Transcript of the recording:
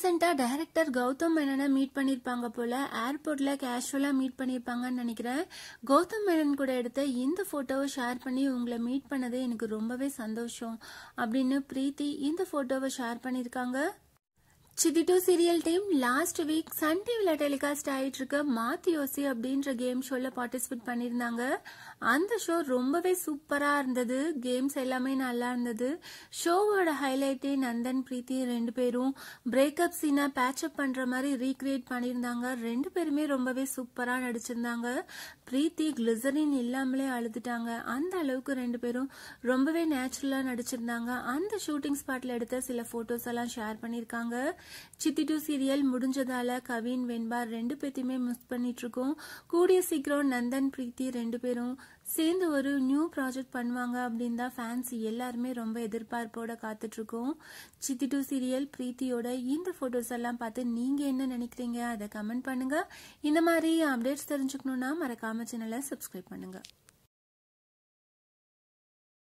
ரீசெண்டாக director Gautham மேனனை meet பண்ணியிருப்பாங்க போல ஏர்போர்ட்ல கேஷுவலாக மீட் பண்ணியிருப்பாங்கன்னு நினைக்கிறேன் கௌதம் மேனன் கூட எடுத்த இந்த ஃபோட்டோவை ஷேர் பண்ணி உங்களை மீட் பண்ணது எனக்கு ரொம்பவே சந்தோஷம் அப்படின்னு பிரீத்தி இந்த ஃபோட்டோவை ஷேர் பண்ணியிருக்காங்க Chithi two serial team last week Sun டிவியில் டெலிகாஸ்ட் ஆயிட்டு இருக்க மாத்தி யோசி அப்படின்ற கேம் ஷோல பார்ட்டிசிபேட் பண்ணியிருந்தாங்க அந்த ஷோ ரொம்பவே சூப்பரா இருந்தது கேம்ஸ் எல்லாமே நல்லா இருந்தது ஷோவோட ஹைலைட்டே நந்தன் பிரீத்தி ரெண்டு பேரும் பிரேக்கப் சீனை பேச்சப் பண்ற மாதிரி ரீக்ரியேட் பண்ணியிருந்தாங்க ரெண்டு பேருமே ரொம்பவே சூப்பரா நடிச்சிருந்தாங்க பிரீத்தி கிளிசரின் இல்லாமலே அழுதுட்டாங்க அந்த அளவுக்கு ரெண்டு பேரும் ரொம்பவே நேச்சுரலா நடிச்சிருந்தாங்க அந்த ஷூட்டிங் ஸ்பாட்ல எடுத்த சில போட்டோஸ் எல்லாம் ஷேர் பண்ணியிருக்காங்க சித்தி டூ சீரியல் முடிஞ்சதால கவின் வெண்பா ரெண்டு பேத்தையுமே மிஸ் பண்ணிட்டு இருக்கோம் கூடிய சீக்கிரம் நந்தன் பிரீத்தி ரெண்டு பேரும் சேர்ந்து ஒரு நியூ ப்ராஜெக்ட் பண்ணுவாங்க அப்படின்னு தான் ஃபேன்ஸ் எல்லாருமே ரொம்ப எதிர்பார்ப்போட காத்துட்டு இருக்கோம் சித்தி டூ சீரியல் பிரீத்தியோட இந்த போட்டோஸ் எல்லாம் பார்த்து நீங்க என்ன நினைக்கிறீங்க அதை கமெண்ட் பண்ணுங்க இந்த மாதிரி அப்டேட்ஸ் தெரிஞ்சுக்கணும்னா மறக்காம சேனலை சப்ஸ்கிரைப் பண்ணுங்க